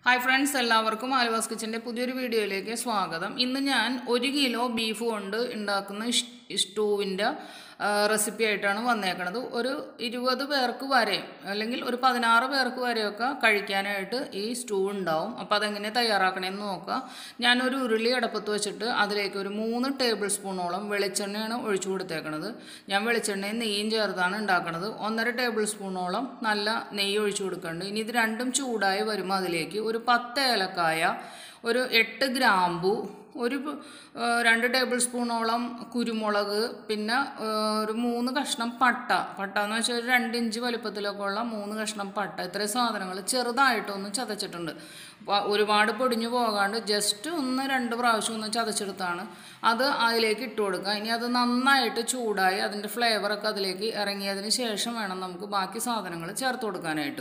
hi friends എല്ലാവർക്കും ആലുവാസ് കിച്ചൻ്റെ പുതിയൊരു വീഡിയോയിലേക്ക് സ്വാഗതം ഇന്ന് ഞാൻ ഒരു കിലോ ബീഫ് കൊണ്ട് ഉണ്ടാക്കുന്ന ഇഷ്- സ്റ്റൂവിൻ്റെ റെസിപ്പി ആയിട്ടാണ് വന്നേക്കണത് ഒരു ഇരുപത് പേർക്ക് വരെ അല്ലെങ്കിൽ ഒരു പതിനാറ് പേർക്ക് വരെയൊക്കെ കഴിക്കാനായിട്ട് ഈ സ്റ്റൂ ഉണ്ടാവും അപ്പോൾ അതെങ്ങനെ തയ്യാറാക്കണമെന്ന് നോക്കാം ഞാനൊരു ഉരുളി അടപ്പത്ത് വെച്ചിട്ട് അതിലേക്ക് ഒരു മൂന്ന് ടേബിൾ സ്പൂണോളം വെളിച്ചെണ്ണയാണ് ഒഴിച്ചു കൊടുത്തേക്കണത് ഞാൻ വെളിച്ചെണ്ണയും നെയ്യും ചേർത്താണ് ഉണ്ടാക്കണത് ഒന്നര ടേബിൾ സ്പൂണോളം നല്ല നെയ്യ് ഒഴിച്ചു കൊടുക്കുന്നുണ്ട് ഇനി ഇത് രണ്ടും ചൂടായി വരുമ്പോൾ അതിലേക്ക് ഒരു പത്ത് ഏലക്കായ ഒരു എട്ട് ഗ്രാമ്പു ഒരു ആ, രണ്ട് ടേബിൾ സ്പൂണോളം കുരുമുളക് പിന്നെ ആ, ഒരു മൂന്ന് കഷ്ണം പട്ട പട്ട എന്ന് വെച്ചാൽ ഒരു രണ്ട് ഇഞ്ച് വലുപ്പത്തിലൊക്കെ ഉള്ള മൂന്ന് കഷ്ണം പട്ട ഇത്രയും സാധനങ്ങൾ ചെറുതായിട്ടൊന്ന് ചതച്ചിട്ടുണ്ട് വ- ഒരുപാട് പൊടിഞ്ഞു പോകാണ്ട് ജസ്റ്റ് ഒന്ന് രണ്ട് പ്രാവശ്യം ഒന്ന് ചതച്ചെടുത്താണ് അത് അതിലേക്ക് ഇട്ട് കൊടുക്കുക ഇനി അത് നന്നായിട്ട് ചൂടായി അതിൻ്റെ ഫ്ലേവറൊക്കെ അതിലേക്ക് ഇറങ്ങിയതിന് ശേഷം വേണം നമുക്ക് ബാക്കി സാധനങ്ങൾ ചേർത്ത് കൊടുക്കാനായിട്ട്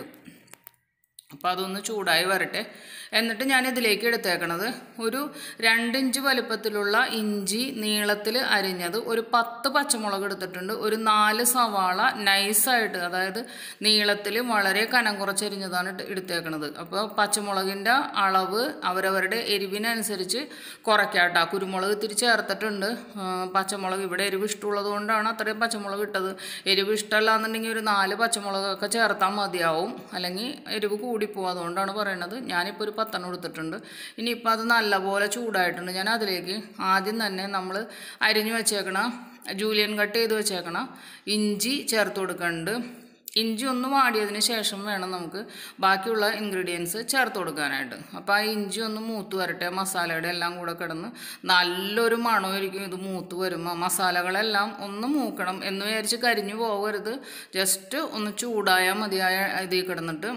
അപ്പോൾ അതൊന്ന് ചൂടായി വരട്ടെ എന്നിട്ട് ഞാൻ ഇതിലേക്ക് എടുത്തേക്കണത് ഒരു രണ്ടിഞ്ച് വലുപ്പത്തിലുള്ള ഇഞ്ചി നീളത്തിൽ അരിഞ്ഞത് ഒരു പത്ത് പച്ചമുളക് എടുത്തിട്ടുണ്ട് ഒരു നാല് സവാള നൈസായിട്ട് അതായത് നീളത്തിൽ വളരെ കനം കുറച്ചരിഞ്ഞതാണ് ഇട്ട് എടുത്തേക്കണത് അപ്പോൾ പച്ചമുളകിൻ്റെ അളവ് അവരവരുടെ എരിവിനനുസരിച്ച് കുറയ്ക്കാട്ടോ കുരുമുളക് ഇത്തിരി ചേർത്തിട്ടുണ്ട് ആ, പച്ചമുളക് ഇവിടെ എരിവ് ഇഷ്ടമുള്ളത് കൊണ്ടാണ് അത്രയും പച്ചമുളക് ഇട്ടത് എരിവ് ഇഷ്ടമല്ല എന്നുണ്ടെങ്കിൽ ഒരു നാല് പച്ചമുളകൊക്കെ ചേർത്താൽ മതിയാവും അല്ലെങ്കിൽ എരിവ് കൂടിപ്പോവും അതുകൊണ്ടാണ് പറയണത് ഞാനിപ്പോൾ ഒരു പത്തെണ്ണം എടുത്തിട്ടുണ്ട് ഇനിയിപ്പോൾ അത് നല്ലപോലെ ചൂടായിട്ടുണ്ട് ഞാൻ അതിലേക്ക് ആദ്യം തന്നെ നമ്മൾ അരിഞ്ഞു വെച്ചേക്കണ ജൂലിയൻ കട്ട് ചെയ്ത് വെച്ചേക്കണ ഇഞ്ചി ചേർത്ത് കൊടുക്കുന്നുണ്ട് ഇഞ്ചി ഒന്ന് വാടിയതിന് ശേഷം വേണം നമുക്ക് ബാക്കിയുള്ള ഇൻഗ്രീഡിയൻസ് ചേർത്ത് കൊടുക്കാനായിട്ട് അപ്പോൾ ആ ഇഞ്ചി ഒന്ന് മൂത്ത് വരട്ടെ മസാലയുടെ എല്ലാം കൂടെ കിടന്ന് നല്ലൊരു മണമായിരിക്കും ഇത് മൂത്ത് വരുമ്പോൾ മസാലകളെല്ലാം ഒന്ന് മൂക്കണം എന്ന് വിചാരിച്ച് കരിഞ്ഞു പോകരുത് ജസ്റ്റ് ഒന്ന് ചൂടായാൽ മതിയായ ഇതിൽ കിടന്നിട്ട്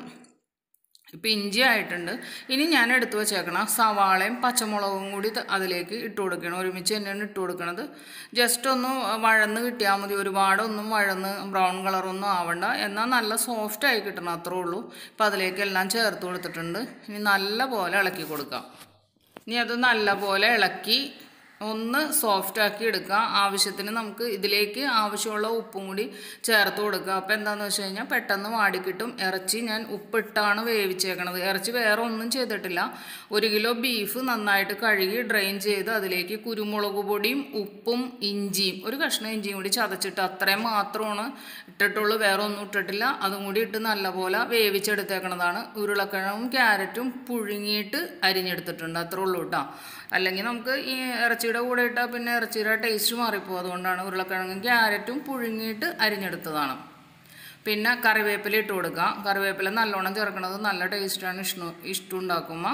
ഇപ്പം ഇഞ്ചി ആയിട്ടുണ്ട് ഇനി ഞാൻ എടുത്തു വെച്ചേക്കണം സവാളയും പച്ചമുളകും കൂടി ത- അതിലേക്ക് ഇട്ട് കൊടുക്കണം ഒരുമിച്ച് തന്നെയാണ് ഇട്ട് കൊടുക്കണത് ജസ്റ്റ് ഒന്ന് വഴന്ന് കിട്ടിയാൽ മതി ഒരുപാടൊന്നും വഴന്ന് ബ്രൗൺ കളറൊന്നും ആവണ്ട എന്നാൽ നല്ല സോഫ്റ്റ് ആയി കിട്ടണം അത്രേ ഉള്ളൂ ഇപ്പം അതിലേക്ക് എല്ലാം ചേർത്ത് കൊടുത്തിട്ടുണ്ട് ഇനി നല്ല പോലെ ഇളക്കി കൊടുക്കാം ഇനി അത് നല്ല പോലെ ഇളക്കി ഒന്ന് സോഫ്റ്റ് ആക്കി എടുക്കുക ആവശ്യത്തിന് നമുക്ക് ഇതിലേക്ക് ആവശ്യമുള്ള ഉപ്പും കൂടി ചേർത്ത് കൊടുക്കുക അപ്പോൾ എന്താണെന്ന് വെച്ച് കഴിഞ്ഞാൽ പെട്ടെന്ന് വാടിക്കിട്ടും ഇറച്ചി ഞാൻ ഉപ്പിട്ടാണ് വേവിച്ചേക്കണത് ഇറച്ചി വേറെ ഒന്നും ചെയ്തിട്ടില്ല ഒരു കിലോ ബീഫ് നന്നായിട്ട് കഴുകി ഡ്രെയിൻ ചെയ്ത് അതിലേക്ക് കുരുമുളക് പൊടിയും ഉപ്പും ഇഞ്ചിയും ഒരു കഷ്ണം ഇഞ്ചിയും കൂടി ചതച്ചിട്ട് അത്രയും മാത്രമാണ് ഇട്ടിട്ടുള്ളൂ വേറെ ഒന്നും ഇട്ടിട്ടില്ല അതും കൂടി ഇട്ട് നല്ലപോലെ വേവിച്ചെടുത്തേക്കണതാണ് ഉരുളക്കിഴങ്ങും ക്യാരറ്റും പുഴുങ്ങിയിട്ട് അരിഞ്ഞെടുത്തിട്ടുണ്ട് അത്രേ ഉള്ളൂ കേട്ടോ അല്ലെങ്കിൽ നമുക്ക് ഈ ഇറച്ചിയുടെ കൂടെ ഇട്ടാൽ പിന്നെ ഇറച്ചിയുടെ ടേസ്റ്റ് മാറിപ്പോകും അതുകൊണ്ടാണ് ഉരുളക്കിഴങ്ങും ക്യാരറ്റും പുഴുങ്ങിയിട്ട് അരിഞ്ഞെടുത്തതാണ് പിന്നെ കറിവേപ്പില ഇട്ട് കൊടുക്കാം കറിവേപ്പില നല്ലോണം ചേർക്കണത് നല്ല ടേസ്റ്റാണ് ഇഷ്ടം ഇഷ്ടം ഉണ്ടാക്കുമ്പോൾ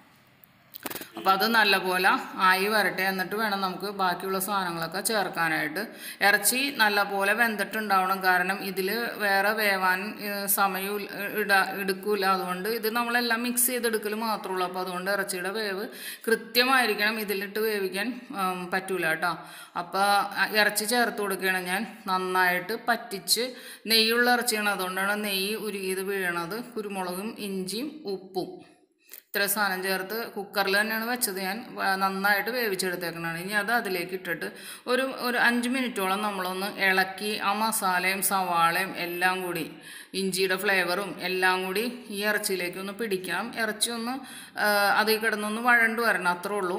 അപ്പോൾ അത് നല്ലപോലെ ആയി വരട്ടെ എന്നിട്ട് വേണം നമുക്ക് ബാക്കിയുള്ള സാധനങ്ങളൊക്കെ ചേർക്കാനായിട്ട് ഇറച്ചി നല്ലപോലെ വെന്തിട്ടുണ്ടാവണം കാരണം ഇതിൽ വേറെ വേവാൻ ഏഹ്, സമയവും ഇടാ എടുക്കൂല അതുകൊണ്ട് ഇത് നമ്മളെല്ലാം മിക്സ് ചെയ്തെടുക്കൽ മാത്രമേ ഉള്ളൂ അപ്പോൾ അതുകൊണ്ട് ഇറച്ചിയുടെ വേവ് കൃത്യമായിരിക്കണം ഇതിലിട്ട് വേവിക്കാൻ ഉം, പറ്റൂല കേട്ടോ അപ്പോൾ ഇറച്ചി ചേർത്ത് കൊടുക്കുകയാണ് ഞാൻ നന്നായിട്ട് പറ്റിച്ച് നെയ്യുള്ള ഇറച്ചിയാണ് അതുകൊണ്ടാണ് നെയ്യ് ഉരുകിയത് വീഴണത് കുരുമുളകും ഇഞ്ചിയും ഉപ്പും ഇത്ര സാധനം ചേർത്ത് കുക്കറിൽ തന്നെയാണ് വെച്ചത് ഞാൻ വ- നന്നായിട്ട് വേവിച്ചെടുത്തേക്കണതാണ് ഇനി അത് അതിലേക്ക് ഇട്ടിട്ട് ഒരു ഒരു അഞ്ച് മിനിറ്റോളം നമ്മളൊന്ന് ഇളക്കി ആ മസാലയും സവാളയും എല്ലാം കൂടി ഇഞ്ചിയുടെ ഫ്ലേവറും എല്ലാം കൂടി ഈ ഇറച്ചിയിലേക്ക് ഒന്ന് പിടിക്കണം ഇറച്ചി ഒന്ന് ആ, അതിൽ കിടന്നൊന്ന് വഴണ്ട് വരണം അത്രേ ഉള്ളൂ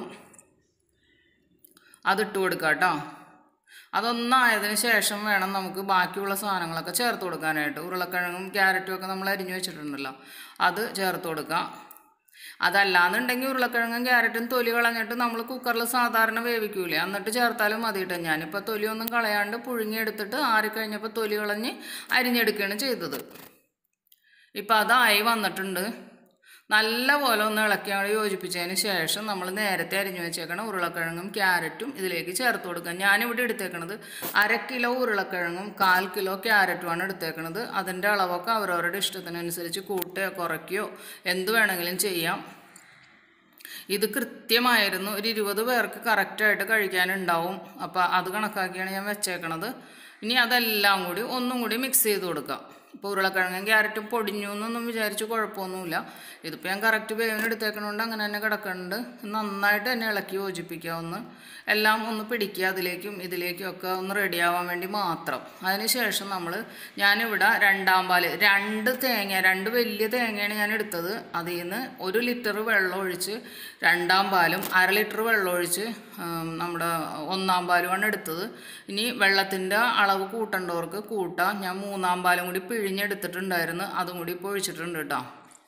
അതിട്ട് കൊടുക്കാം കേട്ടോ അതൊന്നായതിന് ശേഷം വേണം നമുക്ക് ബാക്കിയുള്ള സാധനങ്ങളൊക്കെ ചേർത്ത് കൊടുക്കാനായിട്ട് ഉരുളക്കിഴങ്ങും ക്യാരറ്റും ഒക്കെ നമ്മൾ അരിഞ്ഞു വെച്ചിട്ടുണ്ടല്ലോ അത് ചേർത്ത് കൊടുക്കാം അതല്ലാന്നുണ്ടെങ്കിൽ ഉരുളക്കിഴങ്ങും ക്യാരറ്റും തൊലി കളഞ്ഞിട്ട് നമ്മൾ കുക്കറിൽ സാധാരണ വേവിക്കൂലേ എന്നിട്ട് ചേർത്താലും മതി കേട്ടോ ഞാനിപ്പോൾ തൊലിയൊന്നും കളയാണ്ട് പുഴുങ്ങിയെടുത്തിട്ട് ആറിക്കഴിഞ്ഞപ്പോൾ തൊലി കളഞ്ഞ് അരിഞ്ഞെടുക്കുകയാണ് ചെയ്തത് ഇപ്പം അതായി വന്നിട്ടുണ്ട് നല്ല പോലെ ഒന്ന് ഇളക്കി അങ്ങോട്ട് യോജിപ്പിച്ചതിന് ശേഷം നമ്മൾ നേരത്തെ അരിഞ്ഞു വെച്ചേക്കണം ഉരുളക്കിഴങ്ങും ക്യാരറ്റും ഇതിലേക്ക് ചേർത്ത് കൊടുക്കുക ഞാനിവിടെ എടുത്തേക്കണത് അര കിലോ ഉരുളക്കിഴങ്ങും കാൽ കിലോ ക്യാരറ്റുമാണ് എടുത്തേക്കണത് അതിൻ്റെ അളവൊക്കെ അവരവരുടെ ഇഷ്ടത്തിനനുസരിച്ച് കൂട്ടുകയോ കുറയ്ക്കുകയോ എന്ത് വേണമെങ്കിലും ചെയ്യാം ഇത് കൃത്യമായിരുന്നു ഒരു ഇരുപത് പേർക്ക് കറക്റ്റായിട്ട് കഴിക്കാനുണ്ടാവും അപ്പോൾ അത് കണക്കാക്കിയാണ് ഞാൻ വെച്ചേക്കണത് ഇനി അതെല്ലാം കൂടി ഒന്നും കൂടി മിക്സ് ചെയ്ത് കൊടുക്കാം ഇപ്പോൾ ഉരുളക്കിഴങ്ങും ക്യാരറ്റും പൊടിഞ്ഞു എന്നൊന്നും വിചാരിച്ച് കുഴപ്പമൊന്നുമില്ല ഇതിപ്പോൾ ഞാൻ കറക്റ്റ് വേവിന് എടുത്തേക്കണോണ്ട് അങ്ങനെ തന്നെ കിടക്കുന്നുണ്ട് നന്നായിട്ട് തന്നെ ഇളക്കി യോജിപ്പിക്കുക ഒന്ന് എല്ലാം ഒന്ന് പിടിക്കുക അതിലേക്കും ഇതിലേക്കും ഒക്കെ ഒന്ന് റെഡിയാവാൻ വേണ്ടി മാത്രം അതിന് ശേഷം നമ്മൾ ഞാനിവിടെ രണ്ടാം പാല് രണ്ട് തേങ്ങ രണ്ട് വലിയ തേങ്ങയാണ് ഞാൻ എടുത്തത് അതിൽ നിന്ന് ഒരു ലിറ്റർ വെള്ളം ഒഴിച്ച് രണ്ടാം പാലും അര ലിറ്റർ വെള്ളം ഒഴിച്ച് ഉം, നമ്മുടെ ഒന്നാം പാലുമാണ് എടുത്തത് ഇനി വെള്ളത്തിൻ്റെ അളവ് കൂട്ടേണ്ടവർക്ക് കൂട്ടാം ഞാൻ മൂന്നാം പാലും കൂടി പിഴിഞ്ഞെടുത്തിട്ടുണ്ടായിരുന്നു അതും കൂടി ഇപ്പോൾ ഒഴിച്ചിട്ടുണ്ട് കേട്ടോ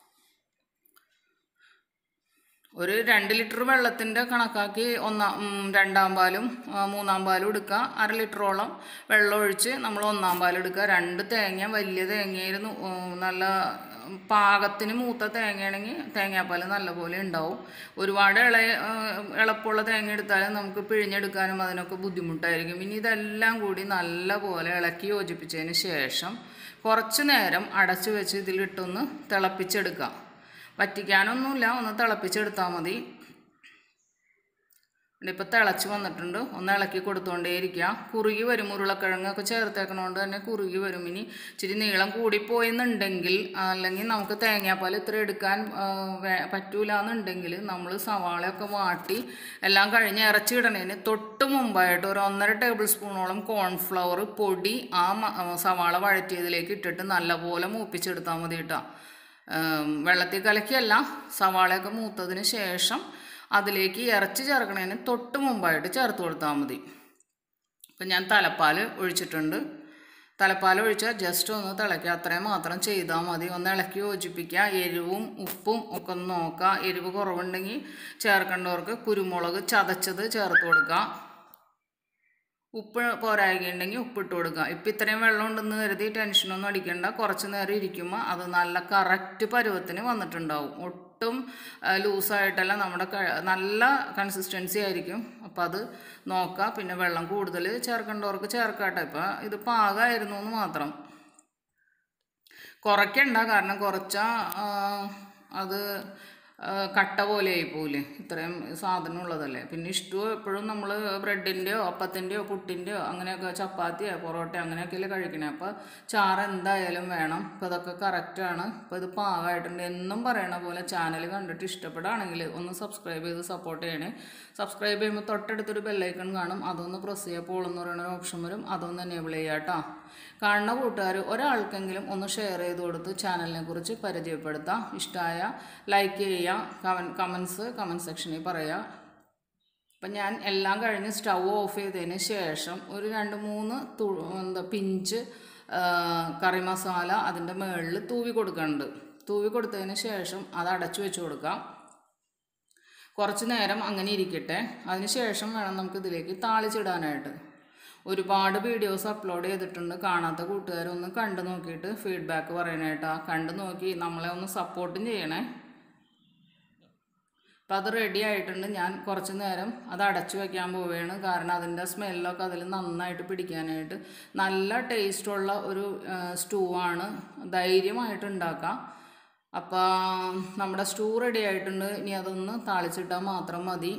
ഒരു രണ്ട് ലിറ്റർ വെള്ളത്തിൻ്റെ കണക്കാക്കി ഒന്നാം ഉം, രണ്ടാം പാലും ആ, മൂന്നാം പാലും എടുക്കുക അര ലിറ്ററോളം വെള്ളം ഒഴിച്ച് നമ്മൾ ഒന്നാം പാലും എടുക്കുക രണ്ട് തേങ്ങ വലിയ തേങ്ങയായിരുന്നു ഉം, നല്ല പാകത്തിന് മൂത്ത തേങ്ങയാണെങ്കിൽ തേങ്ങാപ്പാൽ നല്ലപോലെ ഉണ്ടാവും ഒരുപാട് ഇള ആ, എളുപ്പമുള്ള തേങ്ങ എടുത്താൽ നമുക്ക് പിഴിഞ്ഞെടുക്കാനും അതിനൊക്കെ ബുദ്ധിമുട്ടായിരിക്കും ഇനി ഇതെല്ലാം കൂടി നല്ലപോലെ ഇളക്കി യോജിപ്പിച്ചതിന് ശേഷം കുറച്ച് നേരം അടച്ചു വെച്ച് ഇതിലിട്ടൊന്ന് തിളപ്പിച്ചെടുക്കുക വറ്റിക്കാനൊന്നുമില്ല ഒന്ന് തിളപ്പിച്ചെടുത്താൽ മതി ഇപ്പോൾ തിളച്ച് വന്നിട്ടുണ്ട് ഒന്ന് ഇളക്കി കൊടുത്തുകൊണ്ടേയിരിക്കുക കുറുകി വരും ഉരുളക്കിഴങ്ങൊക്കെ ചേർത്തേക്കണോണ്ട് തന്നെ കുറുകി വരും ഇനി ഇച്ചിരി നീളം കൂടിപ്പോയെന്നുണ്ടെങ്കിൽ അല്ലെങ്കിൽ നമുക്ക് തേങ്ങാപ്പാൽ ഇത്ര എടുക്കാൻ ആ, വേ- പറ്റൂല എന്നുണ്ടെങ്കിൽ നമ്മൾ സവാളയൊക്കെ വാട്ടി എല്ലാം കഴിഞ്ഞ് ഇറച്ചിടണേന് തൊട്ട് മുമ്പായിട്ട് ഒരു ഒന്നര ടേബിൾ സ്പൂണോളം കോൺഫ്ലവർ പൊടി ആ മ- ആ സവാള വഴറ്റിയതിലേക്ക് ഇട്ടിട്ട് നല്ലപോലെ മൂപ്പിച്ചെടുത്താൽ മതി കേട്ടോ ഉം, വെള്ളത്തിൽ കലക്കിയല്ല സവാളയൊക്കെ മൂത്തതിന് ശേഷം അതിലേക്ക് ഇറച്ചി ചേർക്കണതിന് തൊട്ട് മുമ്പായിട്ട് ചേർത്ത് കൊടുത്താൽ മതി ഇപ്പം ഞാൻ തലപ്പാൽ ഒഴിച്ചിട്ടുണ്ട് തലപ്പാൽ ഒഴിച്ചാൽ ജസ്റ്റ് ഒന്ന് തിളയ്ക്കുക അത്രയും മാത്രം ചെയ്താൽ മതി ഒന്ന് ഇളക്കി യോജിപ്പിക്കുക എരിവും ഉപ്പും ഒക്കെ ഒന്ന് നോക്കുക എരിവ് കുറവുണ്ടെങ്കിൽ ചേർക്കേണ്ടവർക്ക് കുരുമുളക് ചതച്ചത് ചേർത്ത് കൊടുക്കുക ഉപ്പ് പോരായികയുണ്ടെങ്കിൽ ഉപ്പിട്ട് കൊടുക്കുക ഇപ്പം ഇത്രയും വെള്ളം ഉണ്ടെന്ന് കരുതി ടെൻഷനൊന്നും അടിക്കണ്ട കുറച്ച് നേരം ഇരിക്കുമ്പോൾ അത് നല്ല കറക്റ്റ് പരുവത്തിന് വന്നിട്ടുണ്ടാവും ഒട്ടും ലൂസായിട്ടല്ല നമ്മുടെ ക- നല്ല കൺസിസ്റ്റൻസി ആയിരിക്കും അപ്പോൾ അത് നോക്കുക പിന്നെ വെള്ളം കൂടുതൽ ചേർക്കേണ്ടവർക്ക് ചേർക്കാട്ടെ ഇപ്പം ഇത് പാകമായിരുന്നു എന്ന് മാത്രം കുറയ്ക്കണ്ട കാരണം കുറച്ചാൽ അത് ആ, കട്ട പോലെ ആയിപ്പോവില്ലേ ഇത്രയും സാധനം ഉള്ളതല്ലേ പിന്നെ ഇഷ്ടവും എപ്പോഴും നമ്മൾ ബ്രെഡിൻ്റെയോ അപ്പത്തിൻ്റെയോ പുട്ടിൻ്റെയോ അങ്ങനെയൊക്കെ ചപ്പാത്തിയോ പൊറോട്ടയോ അങ്ങനെയൊക്കെയല്ലേ കഴിക്കണേ അപ്പോൾ ചാറ് എന്തായാലും വേണം അപ്പോൾ അതൊക്കെ കറക്റ്റാണ് അപ്പോൾ ഇത് പാകമായിട്ടുണ്ട് എന്നും പറയണ പോലെ ചാനൽ കണ്ടിട്ട് ഇഷ്ടപ്പെടുകയാണെങ്കിൽ ഒന്ന് സബ്സ്ക്രൈബ് ചെയ്ത് സപ്പോർട്ട് ചെയ്യണേ സബ്സ്ക്രൈബ് ചെയ്യുമ്പോൾ തൊട്ടടുത്തൊരു ബെല്ലൈക്കൺ കാണും അതൊന്ന് പ്രസ് ചെയ്യുമ്പോൾ എന്ന് പറയുന്ന ഒരു ഓപ്ഷൻ വരും അതൊന്ന് എനേബിൾ ചെയ്യുക കേട്ടോ കാണുന്ന കൂട്ടുകാർ ഒരാൾക്കെങ്കിലും ഒന്ന് ഷെയർ ചെയ്ത് കൊടുത്ത് ചാനലിനെ കുറിച്ച് പരിചയപ്പെടുത്താം ഇഷ്ടമായ ലൈക്ക് ചെയ്യുക കമൻ കമൻസ് കമൻറ്റ് സെക്ഷനിൽ പറയുക അപ്പം ഞാൻ എല്ലാം കഴിഞ്ഞ് സ്റ്റൗ ഓഫ് ചെയ്തതിന് ശേഷം ഒരു രണ്ട് മൂന്ന് തു എന്താ പിഞ്ച് ആ, കറി മസാല അതിൻ്റെ മുകളിൽ തൂവി കൊടുക്കുന്നുണ്ട് തൂവി കൊടുത്തതിന് ശേഷം അത് അടച്ചു വെച്ച് കൊടുക്കാം കുറച്ച് നേരം അങ്ങനെ ഇരിക്കട്ടെ അതിന് ശേഷം വേണം നമുക്ക് ഇതിലേക്ക് താളിച്ചിടാനായിട്ട് ഒരുപാട് വീഡിയോസ് അപ്ലോഡ് ചെയ്തിട്ടുണ്ട് കാണാത്ത കൂട്ടുകാരൊന്ന് കണ്ടു നോക്കിയിട്ട് ഫീഡ്ബാക്ക് പറയാനായിട്ടാ കണ്ടു നോക്കി നമ്മളെ ഒന്ന് സപ്പോർട്ടും ചെയ്യണേ അപ്പം അത് റെഡി ആയിട്ടുണ്ട് ഞാൻ കുറച്ച് നേരം അത് അടച്ചു വയ്ക്കാൻ പോവുകയാണ് കാരണം അതിൻ്റെ സ്മെല്ലൊക്കെ അതിൽ നന്നായിട്ട് പിടിക്കാനായിട്ട് നല്ല ടേസ്റ്റുള്ള ഒരു സ്റ്റൂ ആണ് ധൈര്യമായിട്ട് ഉണ്ടാക്കാം അപ്പം നമ്മുടെ സ്റ്റൂ റെഡി ആയിട്ടുണ്ട് ഇനി അതൊന്ന് താളിച്ചിട്ടാൽ മാത്രം മതി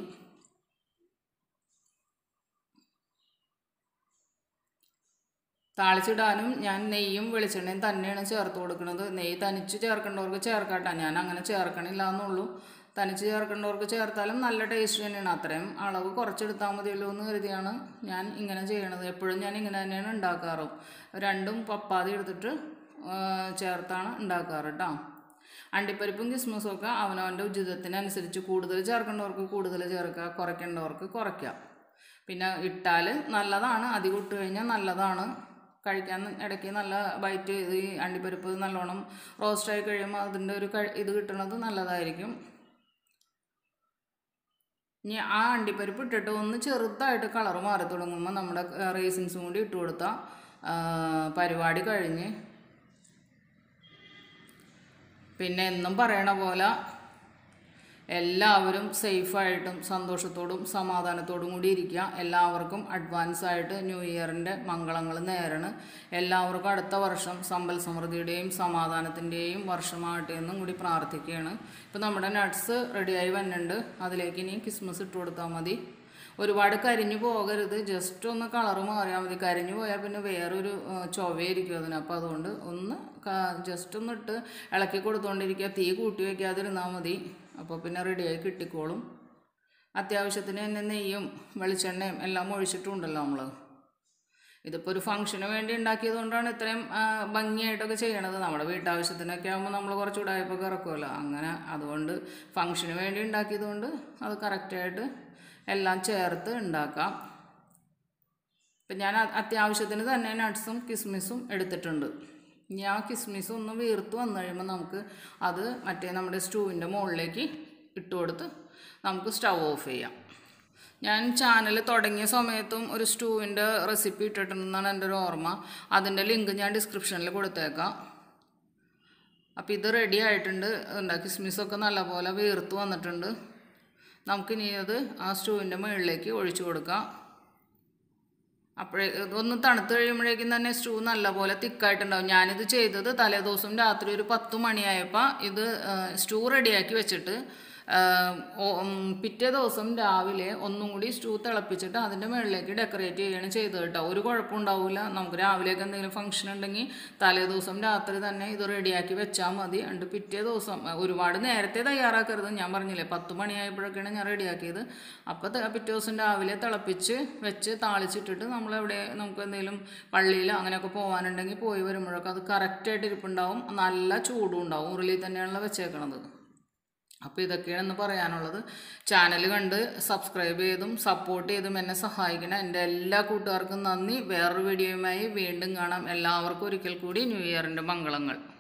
താളിച്ചിടാനും ഞാൻ നെയ്യും വെളിച്ചെണ്ണയും തന്നെയാണ് ചേർത്ത് കൊടുക്കുന്നത് നെയ്യ് തനിച്ച് ചേർക്കേണ്ടവർക്ക് ചേർക്കാട്ടെ ഞാൻ അങ്ങനെ ചേർക്കണില്ല എന്നുള്ളൂ തനിച്ച് ചേർക്കേണ്ടവർക്ക് ചേർത്താലും നല്ല ടേസ്റ്റ് തന്നെയാണ് അത്രയും അളവ് കുറച്ചെടുത്താൽ മതിയല്ലോ എന്ന് കരുതിയാണ് ഞാൻ ഇങ്ങനെ ചെയ്യണത് എപ്പോഴും ഞാൻ ഇങ്ങനെ തന്നെയാണ് ഉണ്ടാക്കാറ് രണ്ടും പപ്പാതി എടുത്തിട്ട് ആ, ചേർത്താണ് ഉണ്ടാക്കാറ് കേട്ടോ അണ്ടിപ്പരിപ്പും കിസ്മസും ഒക്കെ അവനവൻ്റെ ഉചിതത്തിനനുസരിച്ച് കൂടുതൽ ചേർക്കേണ്ടവർക്ക് കൂടുതൽ ചേർക്കുക കുറയ്ക്കേണ്ടവർക്ക് കുറയ്ക്കുക പിന്നെ ഇട്ടാൽ നല്ലതാണ് അധികം ഇട്ട് കഴിഞ്ഞാൽ നല്ലതാണ് കഴിക്കാൻ ഇടയ്ക്ക് നല്ല ബൈറ്റ് ഈ അണ്ടിപ്പരിപ്പ് നല്ലോണം റോസ്റ്റായി കഴിയുമ്പോൾ അതിൻ്റെ ഒരു കഴി- ഇത് കിട്ടുന്നത് നല്ലതായിരിക്കും ഇനി ആ അണ്ടിപ്പരിപ്പ് ഇട്ടിട്ട് ഒന്ന് ചെറുതായിട്ട് കളർ മാറി തുടങ്ങുമ്പോൾ നമ്മുടെ റേസിൻസും കൂടി ഇട്ട് കൊടുത്താൽ പരിപാടി കഴിഞ്ഞ് പിന്നെ എന്നും പറയണ പോലെ എല്ലാവരും സേഫായിട്ടും സന്തോഷത്തോടും സമാധാനത്തോടും കൂടി ഇരിക്കുക എല്ലാവർക്കും അഡ്വാൻസ് ആയിട്ട് ന്യൂ ഇയറിൻ്റെ മംഗളങ്ങൾ നേരാണ് എല്ലാവർക്കും അടുത്ത വർഷം സമ്പൽ സമൃദ്ധിയുടെയും സമാധാനത്തിൻ്റെയും വർഷമാകട്ടെ എന്നും കൂടി പ്രാർത്ഥിക്കുകയാണ് ഇപ്പം നമ്മുടെ നട്ട്സ് റെഡിയായി വന്നിട്ടുണ്ട് അതിലേക്ക് ഇനി കിസ്മസ് ഇട്ട് കൊടുത്താൽ മതി ഒരുപാട് കരിഞ്ഞു പോകരുത് ജസ്റ്റ് ഒന്ന് കളറ് മാറിയാൽ മതി കരിഞ്ഞു പോയാൽ പിന്നെ വേറൊരു ആ, ചൊവയായിരിക്കും അതിന് അപ്പോൾ അതുകൊണ്ട് ഒന്ന് ജസ്റ്റ് ഒന്ന് ഇട്ട് ഇളക്കി കൊടുത്തുകൊണ്ടിരിക്കുക തീ കൂട്ടി വയ്ക്കാതിരുന്നാൽ മതി അപ്പോൾ പിന്നെ റെഡിയായി കിട്ടിക്കോളും അത്യാവശ്യത്തിന് തന്നെ നെയ്യും വെളിച്ചെണ്ണയും എല്ലാം ഒഴിച്ചിട്ടുണ്ടല്ലോ നമ്മൾ ഇതിപ്പോൾ ഒരു ഫംഗ്ഷന് വേണ്ടി ഉണ്ടാക്കിയത് കൊണ്ടാണ് ഇത്രയും ആ, ഭംഗിയായിട്ടൊക്കെ ചെയ്യണത് നമ്മുടെ വീട്ടാവശ്യത്തിനൊക്കെ ആകുമ്പോൾ നമ്മൾ കുറച്ച് ഉടായ്പൊക്കെ ഇറക്കുമല്ലോ അങ്ങനെ അതുകൊണ്ട് ഫംഗ്ഷന് വേണ്ടി ഉണ്ടാക്കിയത് കൊണ്ട് അത് കറക്റ്റായിട്ട് എല്ലാം ചേർത്ത് ഉണ്ടാക്കാം ഇപ്പം ഞാൻ അ- അത്യാവശ്യത്തിന് തന്നെ നട്ട്സും കിസ്മിസും എടുത്തിട്ടുണ്ട് ഇനി ആ കിസ്മിസ് ഒന്ന് വീർത്ത് വന്നു കഴിയുമ്പോൾ നമുക്ക് അത് മറ്റേ നമ്മുടെ സ്റ്റൂവിൻ്റെ മുകളിലേക്ക് ഇട്ട് കൊടുത്ത് നമുക്ക് സ്റ്റൗ ഓഫ് ചെയ്യാം ഞാൻ ചാനൽ തുടങ്ങിയ സമയത്തും ഒരു സ്റ്റൂവിൻ്റെ റെസിപ്പി ഇട്ടിട്ടുണ്ടെന്നാണ് എൻ്റെ ഒരു ഓർമ്മ അതിൻ്റെ ലിങ്ക് ഞാൻ ഡിസ്ക്രിപ്ഷനിൽ കൊടുത്തേക്കാം അപ്പോൾ ഇത് റെഡി ആയിട്ടുണ്ട് എന്താ കിസ്മിസൊക്കെ നല്ലപോലെ വീർത്ത് വന്നിട്ടുണ്ട് നമുക്കിനി അത് ആ സ്റ്റൂവിൻ്റെ മുകളിലേക്ക് ഒഴിച്ചു കൊടുക്കാം അപ്പോഴേ ഒന്ന് തണുത്ത് കഴിയുമ്പോഴേക്കും തന്നെ സ്റ്റൂ നല്ലപോലെ തിക്കായിട്ടുണ്ടാവും ഞാനിത് ചെയ്തത് തലേദിവസം രാത്രി ഒരു പത്ത് മണിയായപ്പോൾ ഇത് ആ, സ്റ്റൂ റെഡിയാക്കി വെച്ചിട്ട് ആ, ഓ- ഉം, പിറ്റേ ദിവസം രാവിലെ ഒന്നും കൂടി സ്റ്റൂ തിളപ്പിച്ചിട്ട് അതിൻ്റെ മുകളിലേക്ക് ഡെക്കറേറ്റ് ചെയ്യാണ് ചെയ്തത് കേട്ടോ ഒരു കുഴപ്പമുണ്ടാവില്ല നമുക്ക് രാവിലെയൊക്കെ എന്തെങ്കിലും ഫംഗ്ഷൻ ഉണ്ടെങ്കിൽ തലേ ദിവസം രാത്രി തന്നെ ഇത് റെഡിയാക്കി വെച്ചാൽ മതി എന്നിട്ട് പിറ്റേ ദിവസം ആ, ഒരുപാട് നേരത്തെ തയ്യാറാക്കരുത് ഞാൻ പറഞ്ഞില്ലേ പത്ത് മണിയായപ്പോഴൊക്കെയാണ് ഞാൻ റെഡിയാക്കിയത് അപ്പോൾ ത- പിറ്റേ ദിവസം രാവിലെ തിളപ്പിച്ച് വെച്ച് താളിച്ചിട്ടിട്ട് നമ്മളെവിടെ നമുക്ക് എന്തെങ്കിലും പള്ളിയിൽ അങ്ങനെയൊക്കെ പോകാനുണ്ടെങ്കിൽ പോയി വരുമ്പോഴൊക്കെ അത് കറക്റ്റായിട്ട് ഇരിപ്പുണ്ടാവും നല്ല ചൂടും ഉണ്ടാവും ഉരുളിയിൽ തന്നെയാണല്ലോ വെച്ചേക്കണത് അപ്പോൾ ഇതൊക്കെയാണെന്ന് പറയാനുള്ളത് ചാനൽ കണ്ട് സബ്സ്ക്രൈബ് ചെയ്തും സപ്പോർട്ട് ചെയ്തും എന്നെ സഹായിക്കണം എൻ്റെ എല്ലാ കൂട്ടുകാർക്കും നന്ദി വേറൊരു വീഡിയോയുമായി വീണ്ടും കാണാം എല്ലാവർക്കും ഒരിക്കൽ കൂടി ന്യൂ ഇയറിൻ്റെ മംഗളങ്ങൾ